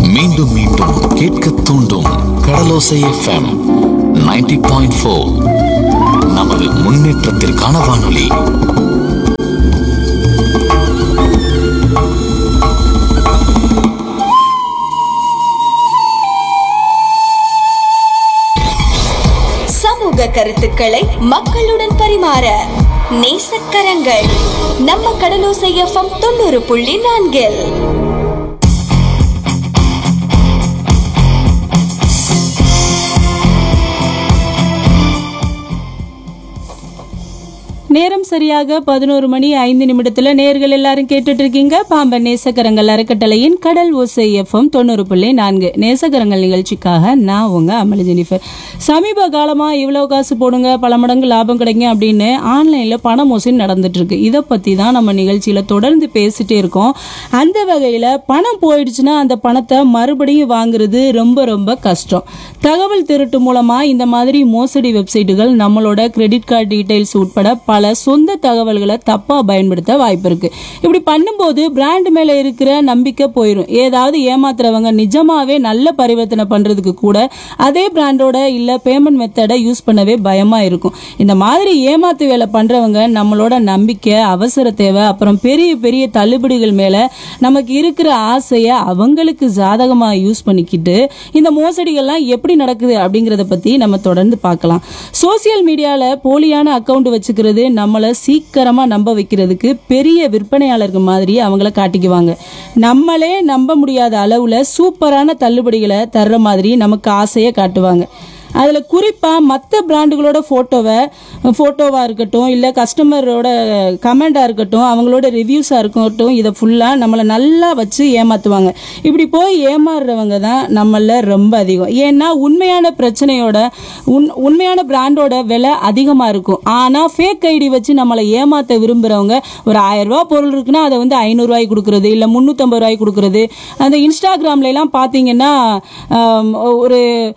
மீண்டும் மீண்டும் கேட்க தூண்டும் கடலோசை எஃப்எம் 90.4 பாயிண்ட் ஃபோர் நமது முன்னேற்றத்திற்கான வானொலி சமூக கருத்துக்களை மக்களுடன் பரிமாற நேசக்கரங்கள் நம்ம கடலோசை எஃப்எம் தொண்ணூறு புள்ளி நான்கில் நேரம் சரியாக பதினோரு மணி ஐந்து நிமிடத்துல நேர்கள் எல்லாரும் கேட்டுட்டு இருக்கீங்க பாம்பன் நேசகரங்கள் அறக்கட்டளையின் கடல் ஓசை எஃப்எம் தொண்ணூறு புள்ளி நான்கு நேசகரங்கள் நிகழ்ச்சிக்காக நான் உங்க அமளி ஜெனிஃபர் சமீப காலமா இவ்வளவு காசு போடுங்க பல மடங்கு லாபம் கிடைக்கும் அப்படின்னு ஆன்லைன்ல பண மோசடி நடந்துட்டு இருக்கு இதை பத்தி தான் நம்ம நிகழ்ச்சியில தொடர்ந்து பேசிட்டே இருக்கோம் அந்த வகையில பணம் போயிடுச்சுன்னா அந்த பணத்தை மறுபடியும் வாங்குறது ரொம்ப ரொம்ப கஷ்டம் தகவல் திருட்டு மூலமா இந்த மாதிரி மோசடி வெப்சைட்டுகள் நம்மளோட கிரெடிட் கார்டு டீடைல்ஸ் உட்பட பல சொந்த தகவல்களை தப்பா பயன்படுத்த வாய்ப்பு இருக்கு இப்படி பண்ணும்போது பிராண்ட் மேல இருக்கிற நம்பிக்கை போயிடும் ஏதாவது ஏமாத்துறவங்க நிஜமாவே நல்ல பரிவர்த்தனை பண்றதுக்கு கூட அதே பிராண்டோட இல்ல பேமெண்ட் மெத்தடை யூஸ் பண்ணவே பயமா இருக்கும் இந்த மாதிரி ஏமாத்து வேலை பண்றவங்க நம்மளோட நம்பிக்கை அவசர தேவை அப்புறம் பெரிய பெரிய தள்ளுபடிகள் மேல நமக்கு இருக்கிற ஆசையை அவங்களுக்கு சாதகமா யூஸ் பண்ணிக்கிட்டு இந்த மோசடிகள்லாம் எப்படி நடக்குது அப்படிங்கறத பத்தி நம்ம தொடர்ந்து பார்க்கலாம் சோசியல் மீடியால போலியான அக்கவுண்ட் வச்சுக்கிறது நம்மளை சீக்கிரமா நம்ப வைக்கிறதுக்கு பெரிய விற்பனையாளர்கள் மாதிரி அவங்கள காட்டிக்குவாங்க நம்மளே நம்ப முடியாத அளவுல சூப்பரான தள்ளுபடிகளை தர்ற மாதிரி நமக்கு ஆசையை காட்டுவாங்க அதில் குறிப்பாக மற்ற பிராண்டுகளோட ஃபோட்டோவை ஃபோட்டோவாக இருக்கட்டும் இல்லை கஸ்டமரோட கமெண்டாக இருக்கட்டும் அவங்களோட ரிவ்யூஸாக இருக்கட்டும் இதை ஃபுல்லாக நம்மளை நல்லா வச்சு ஏமாற்றுவாங்க இப்படி போய் ஏமாறுறவங்க தான் நம்மள ரொம்ப அதிகம் ஏன்னா உண்மையான பிரச்சனையோட உண் உண்மையான பிராண்டோட விலை அதிகமாக இருக்கும் ஆனால் ஃபேக் ஐடி வச்சு நம்மளை ஏமாற்ற விரும்புகிறவங்க ஒரு ஆயிரம் ரூபா பொருள் இருக்குன்னா அதை வந்து ஐநூறுரூவாய்க்கு கொடுக்குறது இல்லை முந்நூற்றம்பது ரூபாய்க்கு கொடுக்குறது அந்த இன்ஸ்டாகிராம்ல எல்லாம் பார்த்தீங்கன்னா ஆம், ஒரு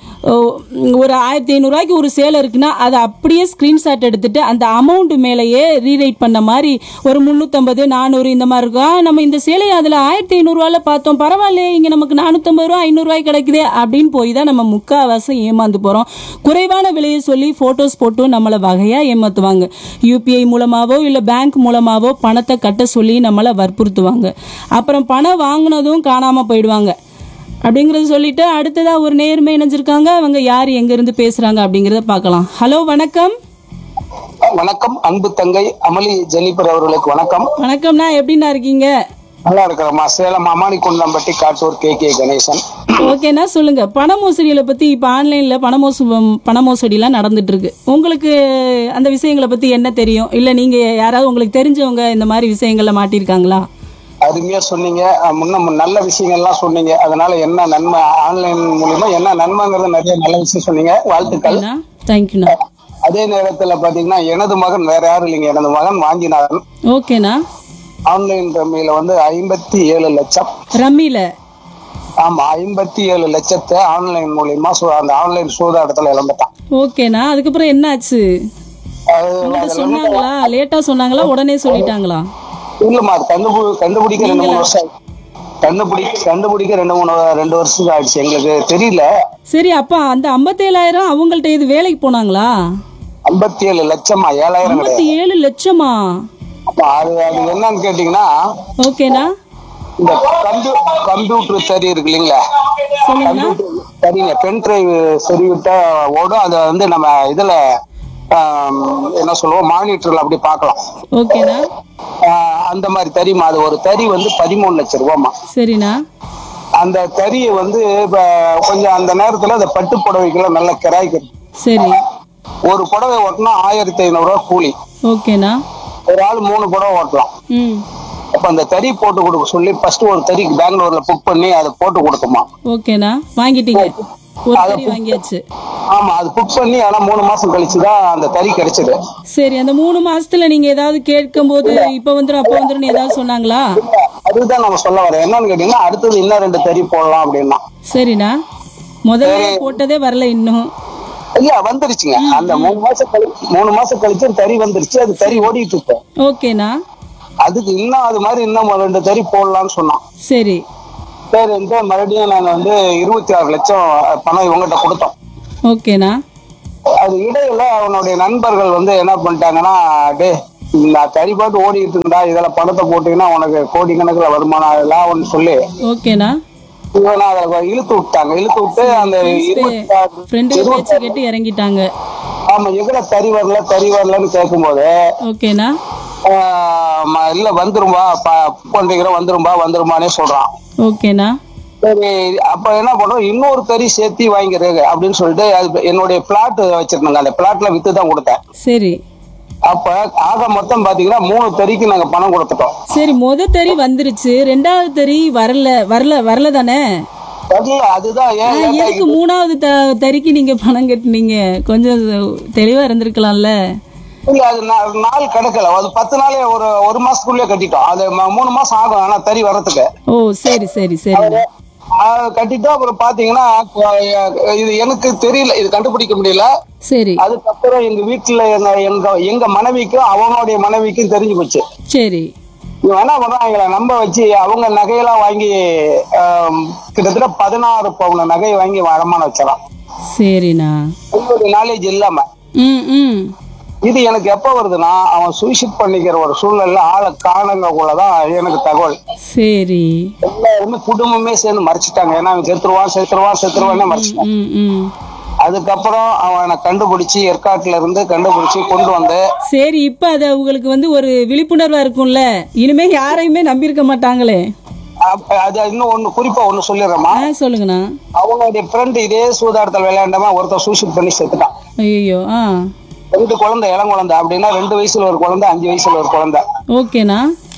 ஒரு ஆயிரத்தி ஐநூறுரூவாய்க்கு ஒரு சேலை இருக்குன்னா அதை அப்படியே ஸ்க்ரீன்ஷாட் எடுத்துட்டு அந்த அமௌண்ட் மேலேயே ரீரைட் பண்ண மாதிரி ஒரு முந்நூற்றம்பது நானூறு இந்த மாதிரி இருக்கும் ஆ, நம்ம இந்த சேலையை அதில் ஆயிரத்தி ஐநூறுரூவால பார்த்தோம் பரவாயில்லையே இங்கே நமக்கு நானூற்றம்பது ரூபா ஐநூறுரூவாய்க்கு கிடைக்குதே அப்படின்னு போய் தான் நம்ம முக்கால்வாசம் ஏமாந்து போகிறோம் குறைவான விலையை சொல்லி ஃபோட்டோஸ் போட்டு நம்மளை வகையாக ஏமாற்றுவாங்க யூபிஐ மூலமாவோ இல்லை பேங்க் மூலமாவோ பணத்தை கட்ட சொல்லி நம்மளை வற்புறுத்துவாங்க அப்புறம் பணம் வாங்கினதும் காணாமல் போயிடுவாங்க அப்படிங்கறத சொல்லிட்டு அடுத்ததா ஒரு நேர்மை இணைஞ்சிருக்காங்க அவங்க யார் எங்க இருந்து பேசுறாங்க அப்படிங்கறத பார்க்கலாம் ஹலோ வணக்கம் வணக்கம் அன்பு தங்கை அமளி ஜெனிபர் அவர்களுக்கு வணக்கம் வணக்கம்ண்ணா எப்படிண்ணா இருக்கீங்க நல்லா இருக்கிறோமா சேலம் அமானி குண்டம்பட்டி காட்டூர் கே கே கணேசன் ஓகேண்ணா சொல்லுங்க பண மோசடிகளை பத்தி இப்ப ஆன்லைன்ல பண மோச பண மோசடிலாம் நடந்துட்டு இருக்கு உங்களுக்கு அந்த விஷயங்களை பத்தி என்ன தெரியும் இல்ல நீங்க யாராவது உங்களுக்கு தெரிஞ்சவங்க இந்த மாதிரி விஷயங்கள்ல மாட்டியிருக்காங்களா அருமையா சொன்னீங்க அஹ் முன்ன முன்ன நல்ல விஷயங்கள்லாம் சொன்னீங்க அதனால என்ன நன்மை ஆன்லைன் மூலியமா என்ன நன்மைங்கிறது நிறைய நல்ல விஷயம் சொன்னீங்க வாழ்த்துக்கள் தேங்க்யூண்ணா அதே நேரத்துல பாத்தீங்கன்னா எனது மகன் வேற யாரும் இல்லைங்க எனது மகன் வாங்கினார் ஓகேண்ணா ஆன்லைன் ரம்மியில வந்து ஐம்பத்தி ஏழு லட்சம் ரம்மியில ஆமா ஐம்பத்தி ஏழு லட்சத்தை ஆன்லைன் மூலியமா சு- அந்த ஆன்லைன் சூதாட்டத்துல இழந்துட்டான் ஓகேண்ணா அதுக்கப்புறம் என்னாச்சு அது உங்கள்ட்ட சொன்னாங்களா லேட்டா சொன்னாங்களா உடனே சொல்லிட்டாங்களா இல்லம்மா அது கண்டுபு கண்டுபிடிக்க ரெண்டு மூணு வருஷம் ஆயிடுச்சு. கண்டுபிடி கண்டுபிடிக்க ரெண்டு மூணு ரெண்டு வருஷத்துக்கு ஆயிடுச்சு எங்களுக்கு தெரியல சரி அப்ப அந்த ஐம்பத்தேழாயிரம் அவங்கள்ட்ட இது வேலைக்கு போனாங்களா ஐம்பத்தி ஏழு லட்சமா ஏழாயிரம் கிடையாது ஐம்பத்தி ஏழு லட்சமா அப்ப அது அது என்னன்னு கேட்டீங்கன்னா ஓகேண்ணா இந்த கம்ப்யூ கம்ப்யூட்டர் சரி இருக்கு இல்லைங்களா கம்ப்யூட்டர் சரிங்க பென் டிரைவ் சரி விட்டா ஓடும் அதை வந்து நம்ம இதுல ஆம், என்ன சொல்லுவோம் மானிட்டர்ல அப்படி பார்க்கலாம் ஓகேண்ணா ஆஹ், அந்த மாதிரி தறிமா அது ஒரு தறி வந்து பதிமூணு லட்சம் ரூபாமா சரிண்ணா அந்த தறியை வந்து இப்ப கொஞ்சம் அந்த நேரத்துல அந்த பட்டு புடவைக்கெல்லாம் நல்ல கிராய்க்கு சரி ஒரு புடவை ஓட்டினா ஆயிரத்தி ஐநூறு ரூபாய் கூலி ஓகேண்ணா ஒரு ஆள் மூணு புடவை ஓட்டலாம் ம் அப்ப அந்த தறி போட்டு கொடுக்க சொல்லி ஃபர்ஸ்ட் ஒரு தறிக்கு பெங்களூர்ல புக் பண்ணி அதை போட்டு கொடுக்குமா ஓகேண்ணா வாங்கிட்டீங்க ஒரு தறி வாங்கியாச்சு ஆமா அது புக் பண்ணி ஆனா மூணு மாசம் கழிச்சு தான் அந்த தறி கிடைச்சது சரி அந்த மூணு மாசத்துல நீங்க ஏதாவது கேட்கும் போது இப்ப வந்துடும் அப்ப வந்துடும் ஏதாவது சொன்னாங்களா அதுதான் நம்ம சொல்ல வரேன் என்னன்னு கேட்டீங்கன்னா அடுத்தது இன்னும் ரெண்டு தறி போடலாம் அப்படின்னா சரிண்ணா முதல்ல போட்டதே வரல இன்னும் இல்ல வந்துருச்சுங்க அந்த மூணு மாசம் கழிச்சு மூணு மாசம் கழிச்சு அந்த தறி வந்துருச்சு அது தறி ஓடிட்டு இருக்கு ஓகேண்ணா அதுக்கு இன்னும் அது மாதிரி இன்னும் ரெண்டு தறி போடலாம்னு சொன்னான் சரி சரின்ட்டு மறுபடியும் நாங்க வந்து இருபத்தி ஆறு லட்சம் பணம் இவங்ககிட்ட கொடுத்தோம் ஓகேண்ணா அது இடையில அவனுடைய நண்பர்கள் வந்து என்ன பண்ணிட்டாங்கன்னா டே நான் கறி பாட்டு ஓடிட்டு இருந்தா இதுல பணத்தை போட்டீங்கன்னா உனக்கு கோடி கணக்குல வருமானம் அதெல்லாம் ஒன்று சொல்லி ஓகேண்ணா இவனை அதை இழுத்து விட்டாங்க இழுத்து விட்டு அந்த இருபத்தி ஆறு ஃப்ரெண்டு பேச்சு கேட்டு இறங்கிட்டாங்க ஆமா எங்கட தறி வரல தறி வரலன்னு கேட்கும்போது ஓகேண்ணா ஆஹ் ம- இல்ல வந்துரும்பா பண்றீங்க வந்துரும்பா வந்துருமானே சொல்றான் ஓகேண்ணா சரி அப்ப என்ன பண்றோம் இன்னொரு தறி சேர்த்தி வாங்கிக்கிறது அப்படின்னு சொல்லிட்டு அது என்னுடைய பிளாட் வச்சிருந்தாங்க அந்த பிளாட்ல வித்து தான் கொடுத்தேன் சரி அப்ப ஆக மொத்தம் பாத்தீங்கன்னா மூணு தறிக்கு நாங்க பணம் கொடுத்துட்டோம் சரி முத தறி வந்துருச்சு ரெண்டாவது தறி வரல வரல வரல தானே வரல அதுதான் ஆ, ஏன் ஏன்டா எதுக்கு மூணாவது த- தறிக்கு நீங்க பணம் கட்டுனீங்க கொஞ்சம் தெளிவா இருந்திருக்கலாம்ல இல்ல அது நா- நாள் கிடக்கல அது பத்து நாளே ஒரு ஒரு மாசத்துக்குள்ளே கட்டிட்டோம் அது ம- மூணு மாசம் ஆகும் ஆனா தறி வர்றதுக்கு ஓ சரி சரி சரி அது கட்டிட்டு அப்புறம் பாத்தீங்கன்னா அஹ் இது எனக்கு தெரியல இது கண்டுபிடிக்க முடியல சரி அதுக்கப்புறம் எங்க வீட்டுல எங்க எங்க எங்க மனைவிக்கும் அவனுடைய மனைவிக்கும் தெரிஞ்சு போச்சு சரி இவன் என்ன பண்றான் எங்களை நம்ப வச்சு அவங்க நகையெல்லாம் வாங்கி ஆம், கிட்டத்தட்ட பதினாறு பவுன நகையை வாங்கி அடமானம் வச்சிடறான் சரிண்ணா உங்களுடைய நாலேஜ் இல்லாம ம் ம் இது எனக்கு எப்ப வருதுன்னா அவன் சூசைட் பண்ணிக்கிற ஒரு சூழ்நிலை ஆளை காணுங்க தான் எனக்கு தகவல் சரி எல்லாருமே குடும்பமே சேர்ந்து மறைச்சிட்டாங்க ஏன்னா அவன் செத்துருவான் செத்துருவான் செத்துருவான்னு மறைச்சிட்டான் ம் ம் அதுக்கப்புறம் அவனை கண்டுபிடிச்சு ஏற்காட்டுல இருந்து கண்டுபிடிச்சு கொண்டு வந்து சரி இப்ப அது உங்களுக்கு வந்து ஒரு விழிப்புணர்வா இருக்கும்ல இனிமே யாரையுமே நம்பியிருக்க மாட்டாங்களே அப்ப அது இன்னும் ஒண்ணு குறிப்பா ஒண்ணு சொல்லிடுறேம்மா ஆ சொல்லுங்கண்ணா அவனுடைய ஃப்ரெண்ட் இதே சூதாட்டத்தில் விளையாண்டவன் ஒருத்தர் சூசைட் பண்ணி செத்துட்டான் ஐயோ ஆ ரெண்டு குழந்தை இளம் குழந்தை அப்படின்னா ரெண்டு வயசுல ஒரு குழந்தை அஞ்சு வயசுல ஒரு குழந்தை ஓகேண்ணா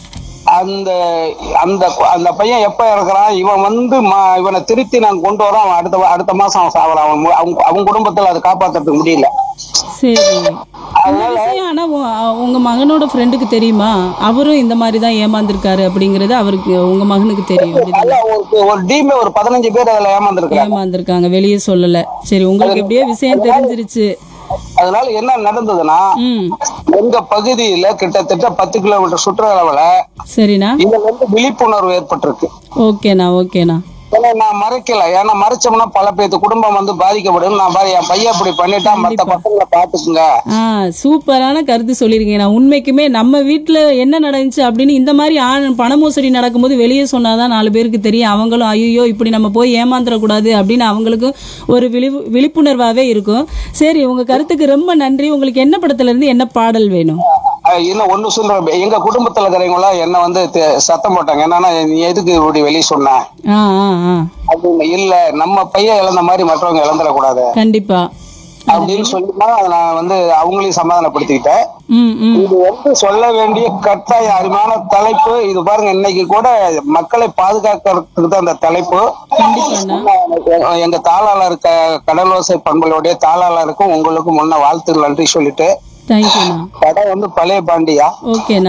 அந்த அந்த கு- அந்த பையன் எப்ப இறக்குறான் இவன் வந்து ம- இவனை திருத்தி நான் கொண்டு வரோம் அவன் அடுத்த வா- அடுத்த மாசம் அவன் சாவறான் அவன் மு- அவங்க அவங்க குடும்பத்துல அதை காப்பாத்துறதுக்கு முடியல சரி இந்த விஷயம் ஆனா உ- உங்க மகனோட ஃப்ரெண்டுக்கு தெரியுமா அவரும் இந்த மாதிரி தான் ஏமாந்துருக்காரு அப்படிங்கறது அவருக்கு உங்க மகனுக்கு தெரியும் அப்படிதானே? நல்லா ஒரு ஒரு டீமே ஒரு பதினஞ்சு பேர் அதுல ஏமாந்துருக்காங்க ஏமாந்துருக்காங்க வெளியே சொல்லல சரி உங்களுக்கு எப்படியோ விஷயம் தெரிஞ்சிருச்சு அதனால என்ன நடந்ததுன்னா ம் எங்க பகுதியில கிட்டத்தட்ட பத்து கிலோமீட்டர் சுற்றுலாவுல சரிண்ணா இதுல வந்து விழிப்புணர்வு ஏற்பட்டிருக்கு ஓகேண்ணா ஓகேண்ணா ஏன்னா நான் மறைக்கல ஏன்னா மறைச்சோம்னா பல பேத்து குடும்பம் வந்து பாதிக்கப்படும் நான் பாரு என் பையன் இப்படி பண்ணிட்டா மத்த பசங்களை பாத்துக்குங்க ஆ சூப்பரான கருத்து சொல்லியிருக்கீங்க நான் உண்மைக்குமே நம்ம வீட்டில் என்ன நடந்துச்சு அப்படின்னு இந்த மாதிரி ஆண் பண மோசடி நடக்கும்போது வெளியே சொன்னாதான் நாலு பேருக்கு தெரியும் அவங்களும் ஐயோ இப்படி நம்ம போய் ஏமாந்துடக்கூடாது அப்படின்னு அவங்களுக்கும் ஒரு விழி விழிப்புணர்வாகவே இருக்கும் சரி உங்கள் கருத்துக்கு ரொம்ப நன்றி உங்களுக்கு என்ன படத்துல இருந்து என்ன பாடல் வேணும் அஹ் இன்னும் ஒண்ணு சொல்றேன் எங்க குடும்பத்துல இருக்கிறவங்க எல்லாம் என்ன வந்து தெ- சத்தம் போட்டாங்க என்னன்னா நீ எதுக்கு இப்படி வெளியே சொன்ன ஆ ஆ ஆ அப்படின்னு இல்ல நம்ம பையன் இழந்த மாதிரி மற்றவங்க இழந்துடக்கூடாது கண்டிப்பா அப்படின்னு சொல்லி தான் நான் வந்து அவங்களையும் சமாதானப்படுத்திக்கிட்டேன் ம் ம் இது வந்து சொல்ல வேண்டிய கட்டாய அருமையான தலைப்பு இது பாருங்க இன்னைக்கு கூட மக்களை பாதுகாக்கிறதுக்கு தான் அந்த தலைப்பு கண்டிப்பாண்ணா எங்க தாளாளர் க கடலோசை பண்புகளுடைய தாளாளருக்கும் உங்களுக்கும் முன்ன வாழ்த்துக்கள் நன்றி சொல்லிட்டு தேங்க்யூண்ணா படம் வந்து பழைய பாண்டியா ஓகேண்ணா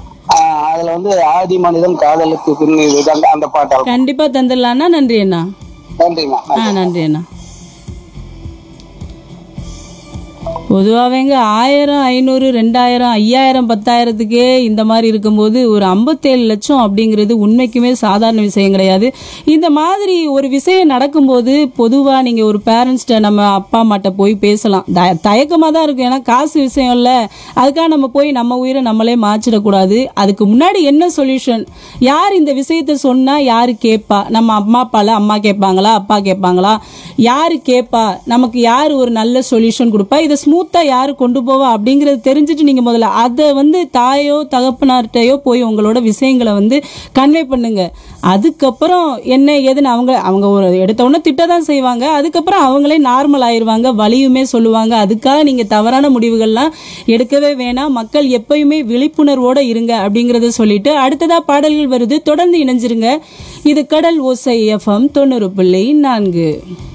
ஆஹ் அதுல வந்து ஆதி மனிதன் காதலுக்கு பின் இதுதான் அந்த பாட்டால் கண்டிப்பா தந்துடலாண்ணா நன்றி அண்ணா நன்றிங்க ஆ நன்றி அண்ணா பொதுவாகவேங்க ஆயிரம் ஐநூறு ரெண்டாயிரம் ஐயாயிரம் பத்தாயிரத்துக்கே இந்த மாதிரி இருக்கும்போது ஒரு ஐம்பத்தேழு லட்சம் அப்படிங்கிறது உண்மைக்குமே சாதாரண விஷயம் கிடையாது இந்த மாதிரி ஒரு விஷயம் நடக்கும்போது பொதுவாக நீங்கள் ஒரு பேரண்ட்ஸ்கிட்ட நம்ம அப்பா அம்மாட்ட போய் பேசலாம் த தயக்கமாக தான் இருக்கும் ஏன்னா காசு விஷயம் இல்லை அதுக்காக நம்ம போய் நம்ம உயிரை நம்மளே மாச்சிடக்கூடாது அதுக்கு முன்னாடி என்ன சொல்யூஷன் யார் இந்த விஷயத்த சொன்னால் யார் கேட்பா நம்ம அம்மா அப்பால அம்மா கேட்பாங்களா அப்பா கேட்பாங்களா யார் கேட்பா நமக்கு யார் ஒரு நல்ல சொல்யூஷன் கொடுப்பா இதை ஸ்மூத்தாக யார் கொண்டு போவா அப்படிங்கிறது தெரிஞ்சுட்டு நீங்கள் முதல்ல அதை வந்து தாயோ தகப்பனார்கிட்டயோ போய் உங்களோட விஷயங்களை வந்து கன்வே பண்ணுங்க அதுக்கப்புறம் என்ன ஏதுன்னு அவங்க அவங்க ஒரு எடுத்த உடனே திட்ட தான் செய்வாங்க அதுக்கப்புறம் அவங்களே நார்மல் ஆயிருவாங்க வலியுமே சொல்லுவாங்க அதுக்காக நீங்கள் தவறான முடிவுகள்லாம் எடுக்கவே வேணாம் மக்கள் எப்பயுமே விழிப்புணர்வோட இருங்க அப்படிங்கறத சொல்லிட்டு அடுத்ததா பாடல்கள் வருது தொடர்ந்து இணைஞ்சிருங்க இது கடல் ஓசை எஃப்எம் தொண்ணூறு புள்ளி நான்கு